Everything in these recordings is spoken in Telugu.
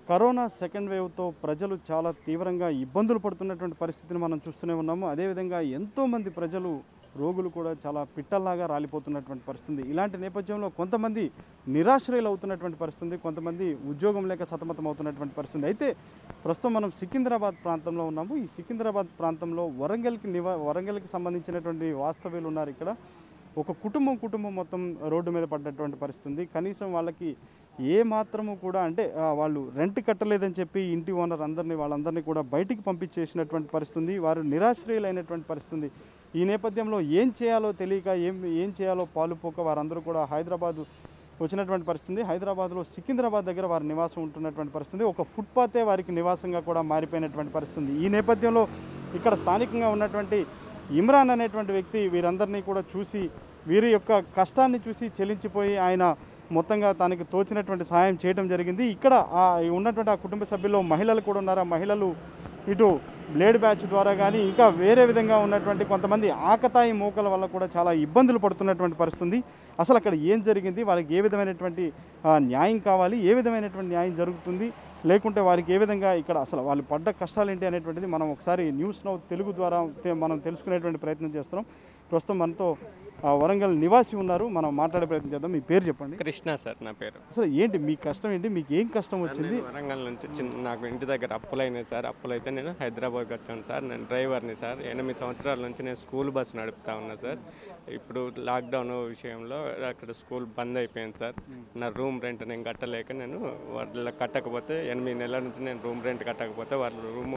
కరోనా సెకండ్ వేవ్తో ప్రజలు చాలా తీవ్రంగా ఇబ్బందులు పడుతున్నటువంటి పరిస్థితిని మనం చూస్తూనే ఉన్నాము అదేవిధంగా ఎంతోమంది ప్రజలు రోగులు కూడా చాలా పిట్టల్లాగా రాలిపోతున్నటువంటి పరిస్థితి ఇలాంటి నేపథ్యంలో కొంతమంది నిరాశ్రయులు అవుతున్నటువంటి పరిస్థితి కొంతమంది ఉద్యోగం లేక సతమతం అవుతున్నటువంటి పరిస్థితి అయితే ప్రస్తుతం మనం సికింద్రాబాద్ ప్రాంతంలో ఉన్నాము ఈ సికింద్రాబాద్ ప్రాంతంలో వరంగల్కి నివా వరంగల్కి సంబంధించినటువంటి వాస్తవ్యులు ఉన్నారు ఇక్కడ ఒక కుటుంబం కుటుంబం మొత్తం రోడ్డు మీద పడ్డటువంటి పరిస్థితి ఉంది కనీసం వాళ్ళకి ఏ మాత్రము కూడా అంటే ఆ, వాళ్ళు రెంట్ కట్టలేదని చెప్పి ఇంటి ఓనర్ అందరినీ వాళ్ళందరినీ కూడా బయటికి పంపించేసినటువంటి పరిస్థితి ఉంది వారు నిరాశ్రయులైనటువంటి పరిస్థితి ఉంది ఈ నేపథ్యంలో ఏం చేయాలో తెలియక ఏం ఏం చేయాలో పాలుపోక వారందరూ కూడా హైదరాబాద్ వచ్చినటువంటి పరిస్థితి హైదరాబాద్లో సికింద్రాబాద్ దగ్గర వారి నివాసం ఉంటున్నటువంటి పరిస్థితి ఒక ఫుట్పాతే వారికి నివాసంగా కూడా మారిపోయినటువంటి పరిస్థితి ఉంది. ఈ నేపథ్యంలో ఇక్కడ స్థానికంగా ఉన్నటువంటి ఇమ్రాన్ అనేటువంటి వ్యక్తి వీరందరినీ కూడా చూసి వీరి యొక్క కష్టాన్ని చూసి చెలించిపోయి ఆయన మొత్తంగా తనకి తోచినటువంటి సహాయం చేయడం జరిగింది ఇక్కడ ఆ ఉన్నటువంటి ఆ కుటుంబ సభ్యుల్లో మహిళలు కూడా ఉన్నారు ఆ మహిళలు ఇటు బ్లేడ్ బ్యాచ్ ద్వారా కానీ ఇంకా వేరే విధంగా ఉన్నటువంటి కొంతమంది ఆకతాయి మూకల వల్ల కూడా చాలా ఇబ్బందులు పడుతున్నటువంటి పరిస్థితి ఉంది. అసలు అక్కడ ఏం జరిగింది వారికి ఏ విధమైనటువంటి ఆ, న్యాయం కావాలి ఏ విధమైనటువంటి న్యాయం జరుగుతుంది లేకుంటే వారికి ఏ విధంగా ఇక్కడ అసలు వాళ్ళు పడ్డ కష్టాలు ఏంటి అనేటువంటిది మనం ఒకసారి న్యూస్ నౌ తెలుగు ద్వారా తె- మనం తెలుసుకునేటువంటి ప్రయత్నం చేస్తున్నాం ప్రస్తుతం మనతో ఆ, వరంగల్ నివాసి ఉన్నారు మనం మాట్లాడే ప్రయత్నం చేద్దాం మీ పేరు చెప్పండి కృష్ణ సార్ నా పేరు అసలు ఏంటి మీ కష్టం ఏంటి మీకు ఏం కష్టం వచ్చింది నేను వరంగల్ నుంచి చిన్న నాకు ఇంటి దగ్గర అప్పులైనాయి సార్ అప్పులైతే నేను హైదరాబాద్కి వచ్చాను సార్ నేను డ్రైవర్ని సార్ ఎనిమిది సంవత్సరాల నుంచి నేను స్కూల్ బస్ నడుపుతా ఉన్నా సార్ ఇప్పుడు లాక్డౌన్ విషయంలో అక్కడ స్కూల్ బంద్ అయిపోయింది సార్ నా రూమ్ రెంట్ నేను కట్టలేక నేను వాళ్ళ కట్టకపోతే ఎనిమిది నెలల నుంచి నేను రూమ్ రెంట్ కట్టకపోతే వాళ్ళు రూమ్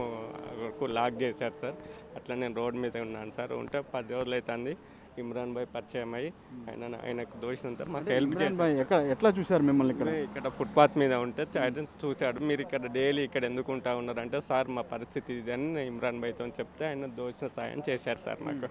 లాక్ చేశారు సార్ అట్లా నేను రోడ్ మీద ఉన్నాను సార్ ఉంటే పది రోజులు అవుతుంది ఇమ్రాన్ భాయ్ పరిచయం అయ్యి ఆయన ఆయనకు దోషినంత మాకు హెల్ప్ చేశారు ఇమ్రాన్ భాయ్ ఎక్కడ ఎట్లా చూశారు మిమ్మల్ని ఇక్కడ ఇక్కడ ఇక్కడ ఫుట్పాత్ మీద ఉంటే ఆయన చూశాడు మీరు ఇక్కడ డైలీ ఇక్కడ ఎందుకు ఉంటా ఉన్నారంటే సార్ మా పరిస్థితి ఇది అని నేను ఇమ్రాన్ భాయ్తో చెప్తే ఆయన దోచిన సాయం చేశారు సార్ మాకు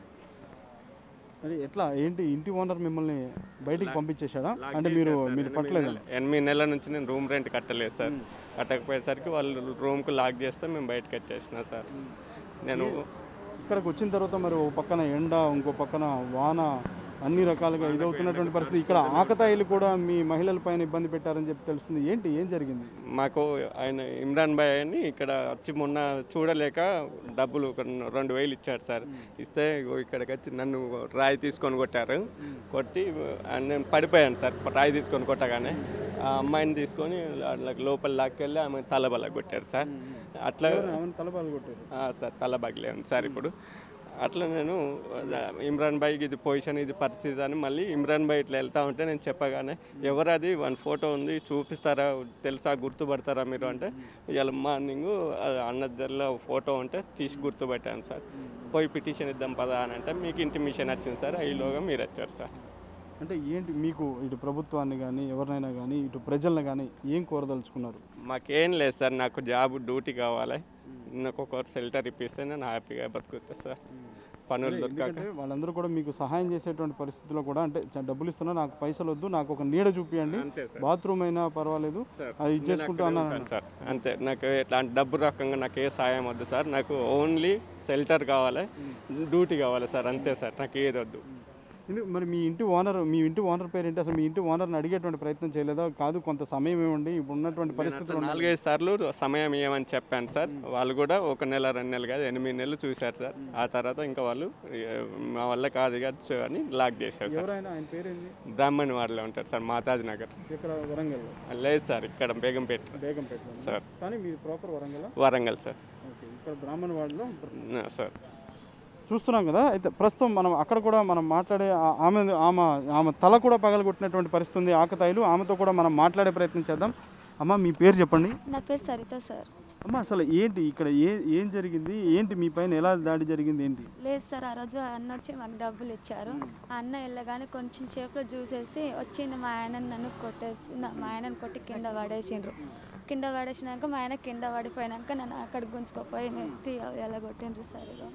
మరి ఎట్లా ఏంటి ఇంటి ఓనర్ మిమ్మల్ని బయటికి పంపించేశాడా అంటే మీరు మీరు పట్టలేదు ఎనిమిది నెలల నుంచి నేను రూమ్ రెంట్ కట్టలేదు సార్ కట్టకపోయేసరికి వాళ్ళు రూమ్కి లాక్ చేస్తే మేము బయటకు వచ్చేసిన సార్ నేను ఇక్కడికి వచ్చిన తర్వాత మరి ఒక పక్కన ఎండ ఇంకో పక్కన వాన అన్ని రకాలుగా ఇదవుతున్నటువంటి పరిస్థితి ఇక్కడ ఆకతాయిలు కూడా మీ మహిళల పైన ఇబ్బంది పెట్టారని చెప్పి తెలుస్తుంది ఏంటి ఏం జరిగింది మాకు ఆయన ఇమ్రాన్ భాయ్ అని ఇక్కడ వచ్చి మొన్న చూడలేక డబ్బులు ఒక రెండు వేలు ఇచ్చాడు సార్ ఇస్తే ఇగో ఇక్కడికి వచ్చి నన్ను రాయి తీసుకొని కొట్టారు కొట్టి ఆ, నేను పడిపోయాను సార్ రాయి తీసుకొని కొట్టగానే ఆ అమ్మాయిని తీసుకొని వాళ్ళకి లోపల లాక్కెళ్ళి ఆమె తలబల కొట్టారు సార్ అట్లా ఆమెను తలపాలు కొట్టారు ఆ, సార్ తల బగిలే ఉంది సార్ ఇప్పుడు అట్లా నేను ఆ, ఇమ్రాన్ భాయ్కి ఇది పొజిషన్ ఇది పరిస్థితి అని మళ్ళీ ఇమ్రాన్ భాయ్ ఇట్లా వెళ్తా ఉంటే నేను చెప్పగానే ఎవరు అది వన్ ఫోటో ఉంది చూపిస్తారా తెలుసా గుర్తుపడతారా మీరు అంటే ఇవాళ మార్నింగ్ అన్నద్దరిలో ఫోటో ఉంటే తీసి గుర్తుపెట్టాను సార్ పోయి పిటిషన్ ఇద్దాం పదా అని అంటే మీకు ఇంటిమిషన్ వచ్చింది సార్ ఈలోగా మీరు వచ్చారు సార్ అంటే ఏంటి మీకు ఇటు ప్రభుత్వాన్ని కానీ ఎవరినైనా కానీ ఇటు ప్రజలను కానీ ఏం కోరదలుచుకున్నారు మాకేం లేదు సార్ నాకు జాబ్ డ్యూటీ కావాలి నాకు ఒక షెల్టర్ ఇప్పిస్తే నేను హ్యాపీగా బతుకుతా సార్ పనులు దొరకక ఎందుకంటే వాళ్ళందరూ కూడా మీకు సహాయం చేసేటువంటి పరిస్థితిలో కూడా అంటే చ- డబ్బులు ఇస్తున్నా నాకు పైసలు వద్దు నాకు ఒక నీడ చూపియండి అంతే సార్ బాత్రూమ్ అయినా పర్వాలేదు సార్. అది ఇచ్చేసుకుంటూ నేను అన్నాను అక్కడే ఉంటాను సార్ అంతే నాకు ఇట్లాంటి డబ్బు రకంగా నాకు ఏ సాయం వద్దు సార్ నాకు ఓన్లీ షెల్టర్ కావాలి డ్యూటీ కావాలి సార్ అంతే సార్ నాకు ఏది వద్దు ఎందుకు మరి మీ ఇంటి ఓనర్ మీ ఇంటి ఓనర్ పేరు ఏంటి అసలు మీ ఇంటి ఓనర్ని అడిగేటువంటి ప్రయత్నం చేయలేదా కాదు కొంత సమయం ఇవ్వండి ఇప్పుడు ఉన్నటువంటి పరిస్థితులు ఉన్నాయి. నాలుగైదు సార్లు సమయం ఏమని చెప్పాను సార్ వాళ్ళు కూడా ఒక నెల రెండు నెలలు కాదు ఎనిమిది నెలలు చూశారు సార్ ఆ తర్వాత ఇంకా వాళ్ళు ఏ, మా వల్ల కాదు కాదు అని లాక్ చేశారు సార్ ఎవరైనా ఆయన పేరేంటి బ్రాహ్మణ్ వారిలో ఉంటారు సార్ మాతాజ్ నగర్ ఇక్కడ వరంగల్ లేదు సార్ ఇక్కడ బేగంపేట బేగంపేట సార్ కానీ మీరు proper Warangal Warangal sir okay ఇక్కడ బ్రాహ్మణ వార్డులో ఉంటారు. నా- సార్ చూస్తున్నాం కదా అయితే ప్రస్తుతం మనం అక్కడ కూడా మనం మాట్లాడే ఆ- ఆమె ఆమె ఆమె తల కూడా పగలగొట్టినటువంటి పరిస్థితి ఉంది ఆకతాయిలు ఆమెతో కూడా మనం మాట్లాడే ప్రయత్నం చేద్దాం అమ్మ మీ పేరు చెప్పండి నా పేరు సరిత సార్ అమ్మ అసలు ఏంటి ఇక్కడ ఏ ఏం జరిగింది ఏంటి మీ పైన ఎలా దాడి జరిగింది ఏంటి లేదు సార్ ఆ రోజు ఆ అన్న వచ్చి మాకు డబ్బులు ఇచ్చారు ఆ అన్న వెళ్ళగానే కొంచెం సేపులో చూసేసి వచ్చింది మా ఆయన నన్ను కొట్టేసి నా- మా ఆయనను కొట్టి కింద పడేసిండ్రు కింద పడేసినాక మా ఆయన కింద పడిపోయినాక నన్ను అక్కడ గుంజుకోపోయి నెత్తి అవి ఎలా కొట్టిండ్రు సార్ ఇక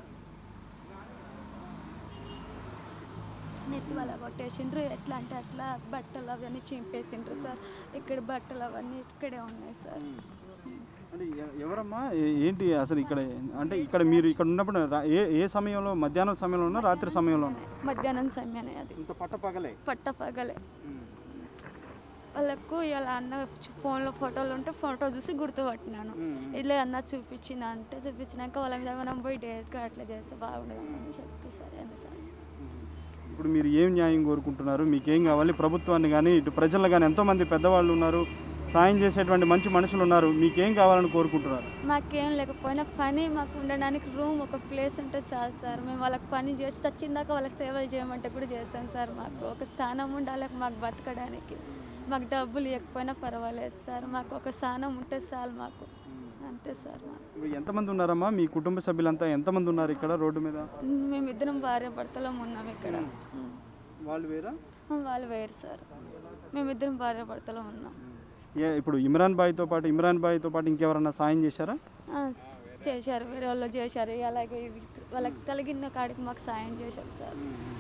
నెత్తి వాళ్ళ కొట్టేసిండ్రు ఎట్లా అంటే అట్లా బట్టలు అవన్నీ చింపేసిండ్రు సార్ ఇక్కడ బట్టలు అవన్నీ ఇక్కడే ఉన్నాయి సార్ అంటే ఎ- ఎవరమ్మా ఏ- ఏంటి అసలు ఇక్కడ అంటే ఇక్కడ మీరు ఇక్కడ ఉన్నప్పుడు రా- ఏ ఏ సమయంలో మధ్యాహ్నం సమయంలో ఉన్నా రాత్రి సమయంలో ఉన్నా మధ్యాహ్నం సమయానే అది ఇంత పట్ట పగలే పట్ట పగలే వాళ్ళకు ఇలా అన్న ఫోన్లో ఫోటోలు ఉంటే ఫోటో చూసి గుర్తుపట్టినాను ఇట్లా అన్న చూపించిన అంటే చూపించినాక వాళ్ళ మీద మనం పోయి డైరెక్ట్గా అట్లా చేస్తే బాగుండదు చెప్తే సరే అని సార్ ఇప్పుడు మీరు ఏం న్యాయం కోరుకుంటున్నారు మీకేం కావాలి ప్రభుత్వాన్ని కానీ ఇటు ప్రజలను కానీ ఎంతోమంది పెద్దవాళ్ళు ఉన్నారు సాయం చేసేటువంటి మంచి మనుషులు ఉన్నారు మీకేం కావాలని కోరుకుంటున్నారు మాకేం లేకపోయినా పని మాకు ఉండడానికి రూమ్ ఒక ప్లేస్ ఉంటే చాలు సార్ మేము వాళ్ళకి పని చేసి చచ్చిందాక వాళ్ళకి సేవలు చేయమంటే కూడా చేస్తాం సార్ మాకు ఒక స్థానం ఉండాలి మాకు బతకడానికి మాకు డబ్బులు ఇవ్వకపోయినా పర్వాలేదు సార్ మాకు ఒక స్థానం ఉంటే చాలు మాకు అంతే సార్ మాకు ఇప్పుడు ఎంతమంది ఉన్నారమ్మా మీ కుటుంబ సభ్యులంతా ఎంతమంది ఉన్నారు ఇక్కడ రోడ్డు మీద మేమిద్దరం భార్య భర్తలం ఉన్నాం ఇక్కడ వాళ్ళు వేరా వాళ్ళు వేరు సార్ మేమిద్దరం భార్య భర్తలం ఉన్నాం ఏ ఇప్పుడు ఇమ్రాన్ బాయ్తో పాటు ఇమ్రాన్ బాయ్తో పాటు ఇంకెవరన్నా సాయం చేశారా ఆ, చేశారు వేరే వాళ్ళు చేశారు అలాగే ఇవి వాళ్ళకి కలిగిన కాడికి మాకు సాయం చేశారు సార్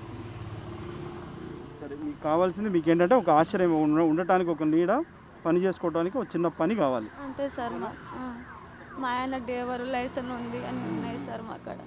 సరే మీకు కావాల్సింది మీకు ఏంటంటే ఒక ఆశ్రయం ఉండ- ఉండటానికి ఒక నీడ పని చేసుకోవడానికి ఒక చిన్న పని కావాలి అంతే సార్ మా ఆ. మా ఆయన డేవరు లైసెన్ ఉంది అన్నీ ఉన్నాయి సార్ మా అక్కడ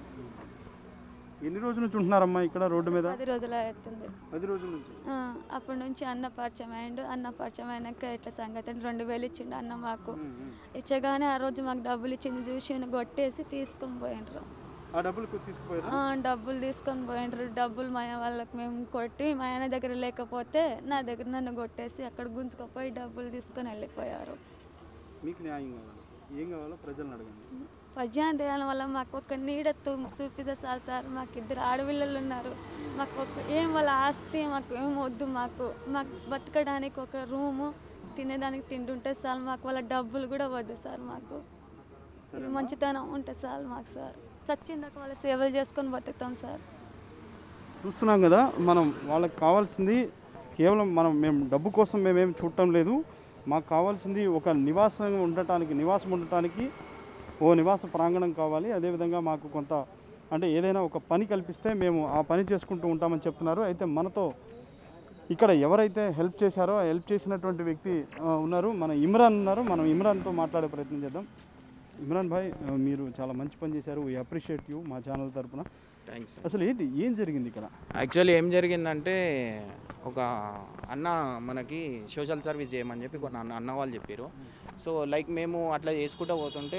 ఎన్ని రోజుల నుంచి ఉంటున్నారమ్మా ఇక్కడ రోడ్డు మీద పది రోజులు అవుతుంది పది రోజుల నుంచి ఆ, అప్పటి నుంచి అన్న పరిచయం అయ్యిండు అన్న పరిచయం అయినాక ఇట్లా సంగతి అని రెండు వేలు ఇచ్చిండు అన్న మాకు ఇచ్చగానే ఆ రోజు మాకు డబ్బులు ఇచ్చింది చూసి ఈయన కొట్టేసి తీసుకొని పోయిండ్రు ఆ డబ్బులు తీసుకుపోయారు ఆ, డబ్బులు తీసుకొని పోయిండ్రు డబ్బులు మా వాళ్ళకి మేము కొట్టి మా ఆయన దగ్గర లేకపోతే నా దగ్గర నన్ను కొట్టేసి అక్కడ గుంజుకపోయి డబ్బులు తీసుకొని వెళ్ళిపోయారు మీకు న్యాయం కావాలి ఏం కావాలో ప్రజలను అడగండి పద్యాన్ని దేయాల వల్ల మాకు ఒక నీడ తు- చూపిస్తే సార్ సార్ మాకు ఇద్దరు ఆడపిల్లలు ఉన్నారు మాకు ఒక ఏం వాళ్ళ ఆస్తి మాకు ఏం వద్దు మాకు మాకు బతకడానికి ఒక రూము తినేదానికి తిండి ఉంటే సార్ మాకు వాళ్ళ డబ్బులు కూడా వద్దు సార్ మాకు ఇది మంచితనం ఉంటే సార్ మాకు సార్ చచ్చిందాక వాళ్ళ సేవలు చేసుకొని బతుకుతాం సార్ చూస్తున్నాం కదా మనం వాళ్ళకి కావాల్సింది కేవలం మనం మేము డబ్బు కోసం మేమేం చూడటం లేదు మాకు కావాల్సింది ఒక నివాసం ఉండటానికి నివాసం ఉండటానికి ఓ నివాస ప్రాంగణం కావాలి అదేవిధంగా మాకు కొంత అంటే ఏదైనా ఒక పని కల్పిస్తే మేము ఆ పని చేసుకుంటూ ఉంటామని చెప్తున్నారు అయితే మనతో ఇక్కడ ఎవరైతే హెల్ప్ చేశారో ఆ హెల్ప్ చేసినటువంటి వ్యక్తి ఆ, ఉన్నారు మన ఇమ్రాన్ ఉన్నారు మనం ఇమ్రాన్తో మాట్లాడే ప్రయత్నం చేద్దాం ఇమ్రాన్ భాయ్ ఆ, మీరు చాలా మంచి పని చేశారు వీ అప్రిషియేట్ యూ మా ఛానల్ తరపున థ్యాంక్స్ అసలు ఏంటి ఏం జరిగింది ఇక్కడ యాక్చువల్లీ ఏం జరిగిందంటే ఒక అన్న మనకి సోషల్ సర్వీస్ చేయమని చెప్పి కొన్ని అన్న అన్న వాళ్ళు చెప్పారు సో లైక్ మేము అట్లా చేసుకుంటూ పోతుంటే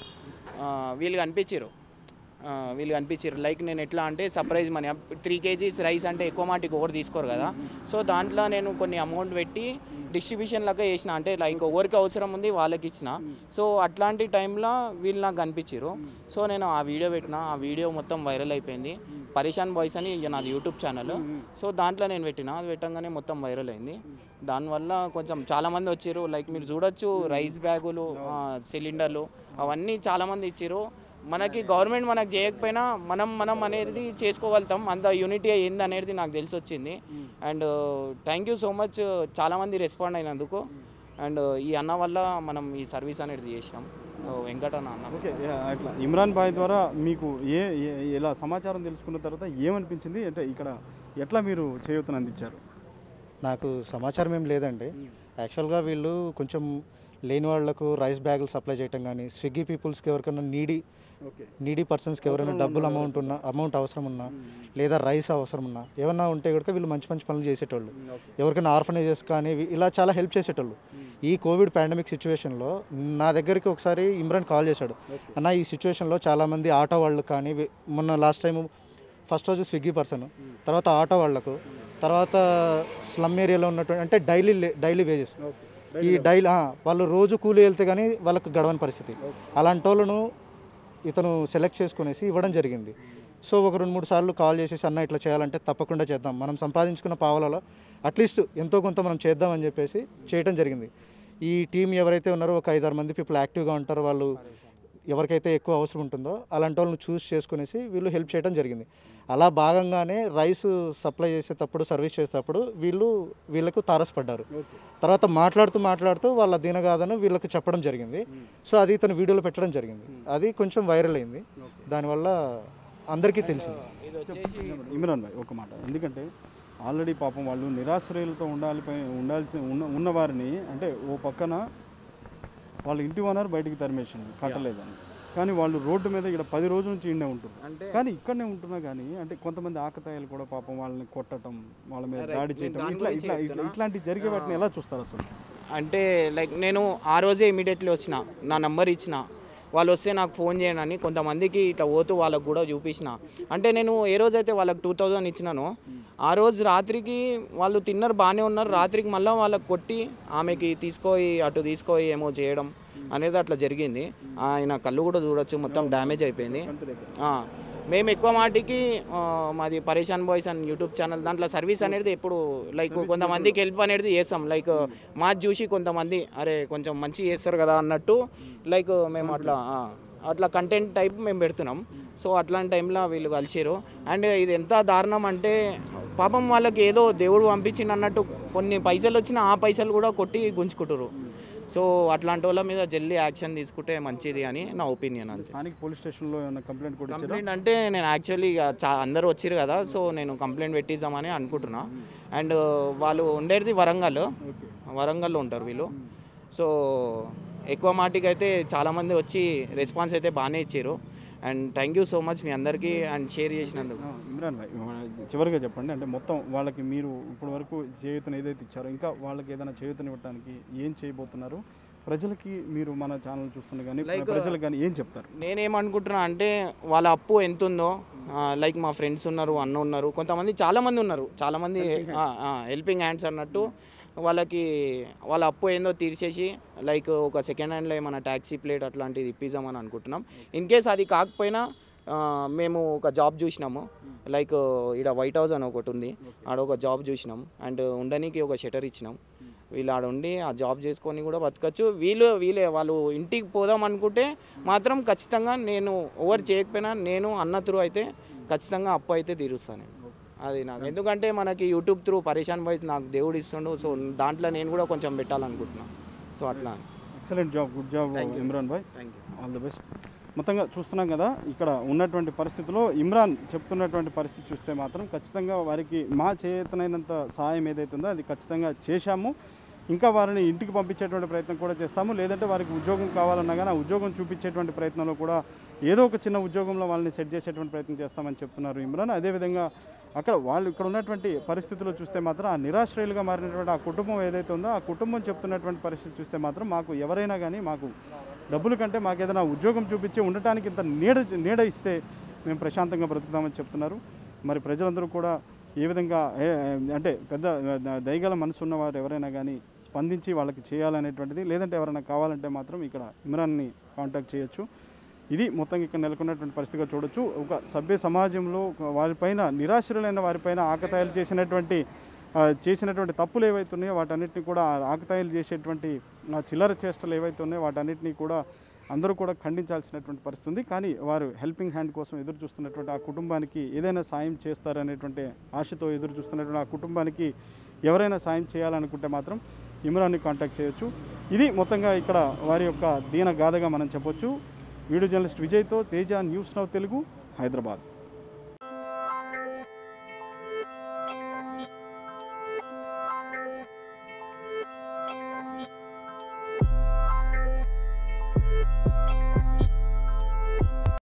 ఆ, వీళ్ళు కనిపించారు ఆ, వీళ్ళు కనిపించారు లైక్ నేను ఎట్లా అంటే surprise money three kgs rice అంటే ఎక్కువ మాటికి ఓవర్ తీసుకోరు కదా సో దాంట్లో నేను కొన్ని అమౌంట్ పెట్టి డిస్ట్రిబ్యూషన్ లాగా చేసిన అంటే లైక్ ఎవరికి అవసరం ఉంది వాళ్ళకి ఇచ్చిన సో అట్లాంటి టైంలో వీళ్ళు నాకు కనిపించారు సో నేను ఆ వీడియో పెట్టిన ఆ వీడియో మొత్తం వైరల్ అయిపోయింది పరేషాన్ బాయ్స్ అని ఇక నాది యూట్యూబ్ ఛానల్ సో దాంట్లో నేను పెట్టిన అది పెట్టంగానే మొత్తం వైరల్ అయింది దానివల్ల కొంచెం చాలామంది వచ్చారు లైక్ మీరు చూడొచ్చు రైస్ బ్యాగులు ఆ, సిలిండర్లు అవన్నీ చాలామంది ఇచ్చారు మనకి గవర్నమెంట్ మనకు చేయకపోయినా మనం మనం అనేది చేసుకోగలుగుతాం అంత యూనిటీ ఏంది అనేది నాకు తెలిసి వచ్చింది and thank you so much చాలామంది రెస్పాండ్ అయినందుకు అండ్ ఈ అన్న వల్ల మనం ఈ సర్వీస్ అనేది చేసినాం వెంకట అన్న అన్న ఓకే యా, అట్లా ఇమ్రాన్ భాయ్ ద్వారా మీకు ఏ ఏ- ఇలా సమాచారం తెలుసుకున్న తర్వాత ఏమనిపించింది అంటే ఇక్కడ ఎట్లా మీరు చేయూతను అందించారు నాకు సమాచారం ఏం లేదండి యాక్చువల్గా వీళ్ళు కొంచెం లేని వాళ్ళకు రైస్ బ్యాగులు సప్లై చేయటం కానీ స్విగ్గీ పీపుల్స్కి ఎవరికైనా నీడీ ఓకే నీడీ పర్సన్స్కి ఎవరైనా డబ్బులు అమౌంట్ ఉన్నా అమౌంట్ అవసరం ఉన్నా లేదా రైస్ అవసరం ఉన్నా ఏమన్నా ఉంటే కూడా వీళ్ళు మంచి మంచి పనులు చేసేటోళ్ళు ఎవరికైనా ఆర్ఫనైజెస్ కానీ ఇవి- ఇలా చాలా హెల్ప్ చేసేటోళ్ళు ఈ కోవిడ్ పాండమిక్ సిచ్యువేషన్లో నా దగ్గరికి ఒకసారి ఇమ్రాన్ కాల్ చేశాడు అన్న ఈ సిచ్యువేషన్లో చాలామంది ఆటో వాళ్ళు కానీ వి- మొన్న లాస్ట్ టైం ఫస్ట్ రోజు స్విగ్గీ పర్సన్ తర్వాత ఆటో వాళ్ళకు తర్వాత స్లమ్ ఏరియాలో ఉన్నటువంటి అంటే డైలీ డైలీ వేజెస్ ఈ డైలీ వాళ్ళు రోజు కూలి వెళ్తే కానీ వాళ్ళకు గడవని పరిస్థితి అలాంటి వాళ్ళను ఇతను సెలెక్ట్ చేసుకునేసి ఇవ్వడం జరిగింది సో ఒక రెండు మూడు సార్లు కాల్ చేసేసి అన్న ఇట్లా చేయాలంటే తప్పకుండా చేద్దాం మనం సంపాదించుకున్న పావలలో అట్లీస్ట్ ఎంతో కొంత మనం చేద్దామని చెప్పేసి చేయడం జరిగింది ఈ టీం ఎవరైతే ఉన్నారో ఒక ఐదారు మంది పీపుల్ యాక్టివ్గా ఉంటారో వాళ్ళు ఎవరికైతే ఎక్కువ అవసరం ఉంటుందో అలాంటి వాళ్ళని చూస్ చేసుకునేసి వీళ్ళు హెల్ప్ చేయడం జరిగింది అలా భాగంగానే రైస్ సప్లై చేసేటప్పుడు సర్వీస్ చేసేటప్పుడు వీళ్ళు వీళ్ళకు తారసపడ్డారు తర్వాత మాట్లాడుతూ మాట్లాడుతూ వాళ్ళ దీనగాథను వీళ్ళకి చెప్పడం జరిగింది సో అది ఇతను వీడియోలో పెట్టడం జరిగింది అది కొంచెం వైరల్ అయింది దానివల్ల అందరికీ తెలిసింది ఇది వచ్చేసి ఇమ్రాన్ భాయ్ ఒక మాట ఎందుకంటే ఆల్రెడీ పాపం వాళ్ళు నిరాశ్రయులతో ఉండాలి ఉండాల్సి ఉన్న ఉన్నవారిని అంటే ఓ పక్కన వాళ్ళ ఇంటి ఓనర్ బయటికి తరిమేసింది కట్టలేదని కానీ వాళ్ళు రోడ్డు మీద ఇక్కడ పది రోజుల నుంచి ఇండే ఉంటారు అంటే కానీ ఇక్కడనే ఉంటున్నా కానీ అంటే కొంతమంది ఆకతాయిలు కూడా పాపం వాళ్ళని కొట్టడం వాళ్ళ మీద Right. దాడి నేను చేయడం దాని ఇట్లా గురించి ఇట్లా ఇట్లా చెప్తున్నా. ఇట్లాంటి జరిగే వాటిని ఎలా చూస్తారు అసలు అంటే లైక్ నేను ఆ రోజే ఇమీడియట్లీ వచ్చిన నా నంబర్ ఇచ్చిన వాళ్ళు వస్తే నాకు ఫోన్ చేయండి అని కొంతమందికి ఇట్లా పోతూ వాళ్ళకు కూడా చూపించిన అంటే నేను ఏ రోజైతే వాళ్ళకి టూ థౌజండ్ ఇచ్చినానో ఆ రోజు రాత్రికి వాళ్ళు తిన్నారు బాగానే ఉన్నారు రాత్రికి మళ్ళీ వాళ్ళకి కొట్టి ఆమెకి తీసుకొని అటు తీసుకొని ఏమో చేయడం అనేది అట్లా జరిగింది ఆయన కళ్ళు కూడా చూడొచ్చు మొత్తం డ్యామేజ్ అయిపోయింది ఆ, మేము ఎక్కువ మాటికి ఆ, మాది పరేషాన్ బాయ్స్ అని యూట్యూబ్ ఛానల్ దాంట్లో సర్వీస్ అనేది ఎప్పుడు లైక్ కొంతమందికి హెల్ప్ అనేది చేస్తాం లైక్ మాది చూసి కొంతమంది అరే కొంచెం మంచి చేస్తారు కదా అన్నట్టు లైక్ మేము అట్లా ఆ, అట్లా కంటెంట్ టైప్ మేము పెడుతున్నాం సో అట్లాంటి టైంలో వీళ్ళు కలిసిరు అండ్ ఇది ఎంత దారుణం అంటే పాపం వాళ్ళకి ఏదో దేవుడు పంపించింది అన్నట్టు కొన్ని పైసలు వచ్చినా ఆ పైసలు కూడా కొట్టి గుంజుకుంటారు సో అట్లాంటి వాళ్ళ మీద జల్దీ యాక్షన్ తీసుకుంటే మంచిది అని నా ఒపీనియన్ అంతే స్థానిక పోలీస్ స్టేషన్లో ఏమైనా కంప్లైంట్ కూడా ఇచ్చారా కంప్లైంట్ అంటే నేను యాక్చువల్లీ చా అందరూ వచ్చారు కదా సో నేను కంప్లైంట్ పెట్టిద్దామని అనుకుంటున్నా అండ్ వాళ్ళు ఉండేది వరంగల్ వరంగల్లో ఉంటారు వీళ్ళు సో ఎక్కువ మాటికి అయితే చాలామంది వచ్చి రెస్పాన్స్ అయితే బాగానే ఇచ్చారు and thank you so much మీ అందరికీ అండ్ షేర్ చేసినందుకు ఆ, ఇమ్రాన్ భాయ్ ఇవాళ చివరిగా చెప్పండి అంటే మొత్తం వాళ్ళకి మీరు ఇప్పటి వరకు చేయూతను ఏదైతే ఇచ్చారో ఇంకా వాళ్ళకి ఏదైనా చేయూతనివ్వడానికి ఏం చేయబోతున్నారు ప్రజలకి మీరు మన ఛానల్ చూస్తున్న కానీ Like, ప్రజలకు కానీ ఏం చెప్తారు నేనేమనుకుంటున్నా అంటే వాళ్ళ అప్పు ఎంత ఉందో లైక్ మా ఫ్రెండ్స్ ఉన్నారు అన్న ఉన్నారు కొంతమంది చాలామంది ఉన్నారు చాలామంది హెల్పింగ్ హ్యాండ్స్ అన్నట్టు వాళ్ళకి వాళ్ళ అప్పు ఏందో తీర్చేసి లైక్ ఒక సెకండ్ హ్యాండ్లో ఏమైనా ట్యాక్సీ ప్లేట్ అట్లాంటిది ఇప్పిద్దామని అనుకుంటున్నాం ఇన్ కేస్ అది కాకపోయినా ఆ, మేము ఒక జాబ్ చూసినాము లైక్ ఇక్కడ వైట్ హౌస్ అని ఒకటి ఉంది ఆడ ఒక జాబ్ చూసినాం అండ్ ఉండడానికి ఒక షటర్ ఇచ్చినాం వీళ్ళు ఆడ ఉండి ఆ జాబ్ చేసుకొని కూడా బతకచ్చు వీళ్ళు వీళ్ళే వాళ్ళు ఇంటికి పోదాం అనుకుంటే మాత్రం ఖచ్చితంగా నేను ఓవర్ చేయకపోయినా నేను అన్న త్రూ అయితే ఖచ్చితంగా అప్పు అయితే తీరుస్తాను నేను. అది నాకు ఎందుకంటే మనకి యూట్యూబ్ త్రూ పరేషాన్ బాయ్స్ నాకు దేవుడు ఇస్తుండు సో దాంట్లో నేను కూడా కొంచెం పెట్టాలనుకుంటున్నాను సో అట్లా excellent job good job Thank you. Imran bhai thank you all the best మొత్తంగా చూస్తున్నాం కదా ఇక్కడ ఉన్నటువంటి పరిస్థితిలో ఇమ్రాన్ చెప్తున్నటువంటి పరిస్థితి చూస్తే మాత్రం ఖచ్చితంగా వారికి మా చేతనైనంత సహాయం ఏదైతే ఉందో అది ఖచ్చితంగా చేశాము ఇంకా వారిని ఇంటికి పంపించేటువంటి ప్రయత్నం కూడా చేస్తాము లేదంటే వారికి ఉద్యోగం కావాలన్నా కానీ ఆ ఉద్యోగం చూపించేటువంటి ప్రయత్నంలో కూడా ఏదో ఒక చిన్న ఉద్యోగంలో వాళ్ళని సెట్ చేసేటువంటి ప్రయత్నం చేస్తామని చెప్తున్నారు ఇమ్రాన్ అదేవిధంగా అక్కడ వాళ్ళు ఇక్కడ ఉన్నటువంటి పరిస్థితుల్లో చూస్తే మాత్రం ఆ నిరాశ్రయులుగా మారినటువంటి ఆ కుటుంబం ఏదైతే ఉందో ఆ కుటుంబం చెప్తున్నటువంటి పరిస్థితి చూస్తే మాత్రం మాకు ఎవరైనా కానీ మాకు డబ్బుల కంటే మాకు ఏదైనా ఉద్యోగం చూపించి ఉండటానికి ఇంత నీడ నీడ ఇస్తే మేము ప్రశాంతంగా బ్రతుకుతామని చెప్తున్నారు మరి ప్రజలందరూ కూడా ఏ విధంగా ఏ- అంటే పెద్ద దయగల మనసు ఉన్నవారు ఎవరైనా కానీ స్పందించి వాళ్ళకి చేయాలనేటువంటిది లేదంటే ఎవరైనా కావాలంటే మాత్రం ఇక్కడ ఇమ్రాన్ని కాంటాక్ట్ చేయొచ్చు ఇది మొత్తం ఇక్కడ నెలకొన్నటువంటి పరిస్థితిగా చూడొచ్చు ఒక సభ్య సమాజంలో ఒక వారిపైన నిరాశ్రులైన వారిపైన ఆకతాయిలు చేసినటువంటి ఆ, చేసినటువంటి తప్పులు ఏవైతే ఉన్నాయో వాటన్నిటిని కూడా ఆ ఆకతాయిలు చేసేటువంటి ఆ చిల్లర చేష్టలు ఏవైతే ఉన్నాయో వాటన్నిటిని కూడా అందరూ కూడా ఖండించాల్సినటువంటి పరిస్థితి ఉంది కానీ వారు హెల్పింగ్ హ్యాండ్ కోసం ఎదురు చూస్తున్నటువంటి ఆ కుటుంబానికి ఏదైనా సాయం చేస్తారనేటువంటి ఆశతో ఎదురు చూస్తున్నటువంటి ఆ కుటుంబానికి ఎవరైనా సాయం చేయాలనుకుంటే మాత్రం ఇమ్రాన్ని కాంటాక్ట్ చేయొచ్చు ఇది మొత్తంగా ఇక్కడ వారి యొక్క దీన గాథగా మనం చెప్పొచ్చు వీడియో జర్నలిస్ట్ విజయ్తో తేజ న్యూస్ నవ్ తెలుగు హైదరాబాద్